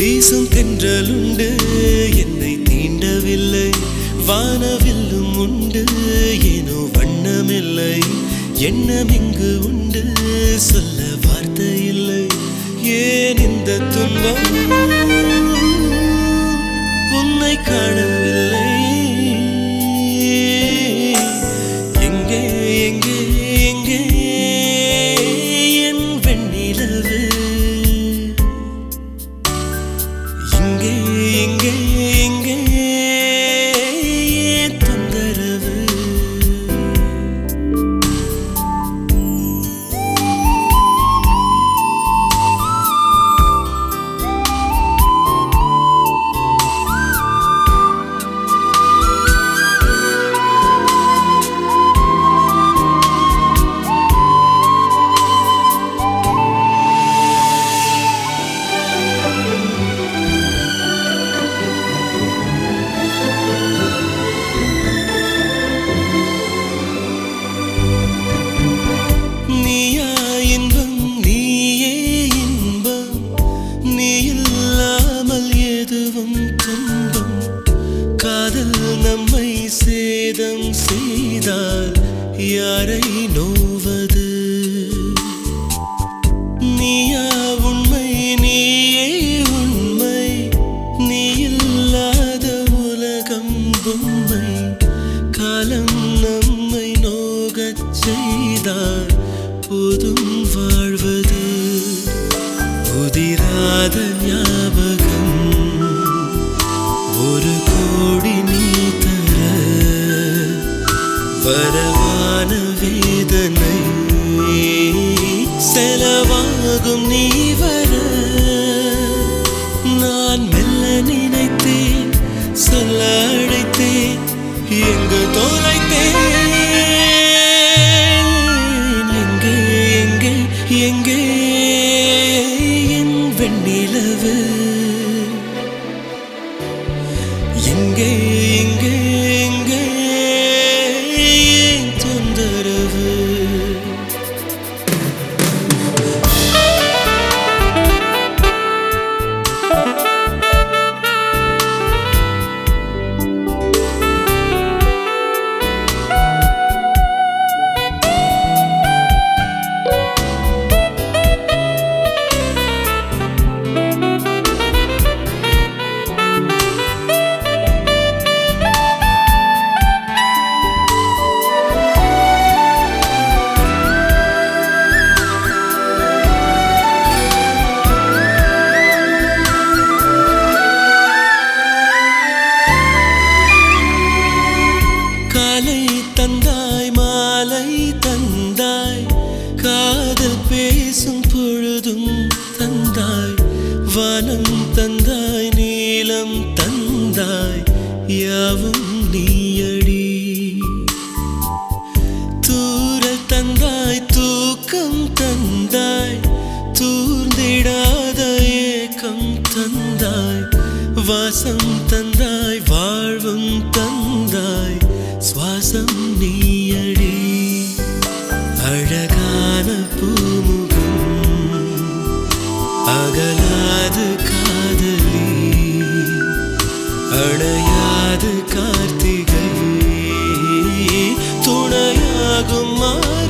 வீசும் தென்றலுண்டு என்னை தீண்டவில்லை வானவில்லும் உண்டு ஏனோ வண்ணமில்லை எண்ணம் இங்கு உண்டு சொல்ல வார்த்தை இல்லை ஏன் இந்த துன்பம் உன்னை காணவில்லை எங்கே எங்கே எங்கே என் வெண்ணிலவு இங்கே இங்கே இங்கே ஏன் தொந்தரவு நீயா இன்பம் நீயே இன்பம் நீ இல்லாமல் எதுவும் துன்பம் காதல் நம்மை சேதம் செய்தால் யாரை நோவது நீயா உண்மை நீயே உண்மை நீ இல்லாத உலகம் பொம்மை காலம் நம்மை நோகச் செய்தால் போதும் வாழ்வது உதிராத ஞாபகம் ஒரு கோடி நீ தர வரவான வேதனை செலவாகும் நீ வர நான் மெல்ல நினைத்தேன் சொல்ல அழைத்தேன் எங்கு தொலைத்தேன் எங்கே எங்கே எங்கே என் வெண்ணிலவு எங்கே எங்கே எங்கே ஏன் தொந்தரவு காலை தந்தாய் மாலை தந்தாய் காதல் பேசும் பொழுதும் தந்தாய் வானம் தந்தாய் நீலம் தந்தாய் யாவும் நீயடி தூரல் தந்தாய் தூக்கம் தந்தாய் தூர்ந்திடாத ஏக்கம் தந்தாய் வாசம் தந்தாய் வாழ்வும் தந்தாய் சுவாசம் நீயடி அழகான பூமுகம் அகலாது காதலி அணையாது கார்த்திகை துணையாகும் மா